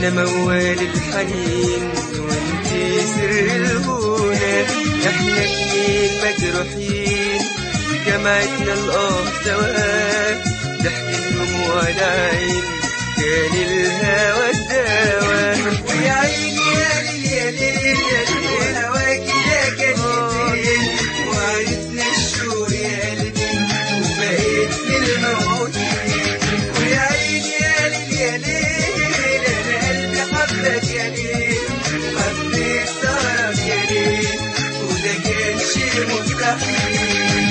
انا موال الحنين وانتي سر الغنى احنا اتنين مجروحين جمعتنا الاه سوا ضحك دموع العين كان الهوى الدواء ويا عيني يا ليل يا ليل يا ليل هواكي يا كلمتين وعرفنا الشوق يا قلبي وبقيت في الموعودين ويا عيني يا ليل يا ليل انا قلبي حبك يا ليل وحبيت سهرك يا ليل وده كان شيء مستحيل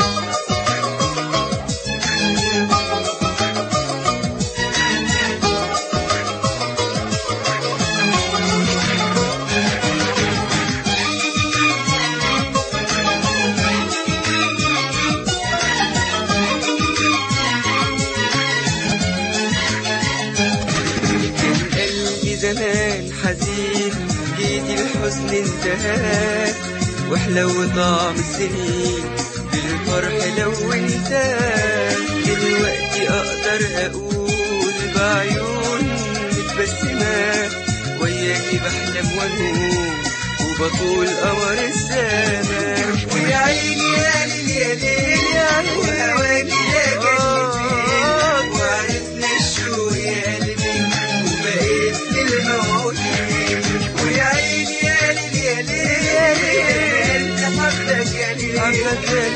كان قلبي زمان حزين جيت الحزن انتهى واحلى طعم السنين بالفرح لو انت دلوقتي اقدر اقول بعيون متبسمة وياكي بحلم وانوم وبطول قمر السما ويا عيني يا ليل يا ليل يا ليل هواكي يا كلمتين وعرفنا الشوق يا قلبي وبقيت في الموعودين ويا عيني يا ليل يا ليل يا ليل انت حبك يا ليل حبك يا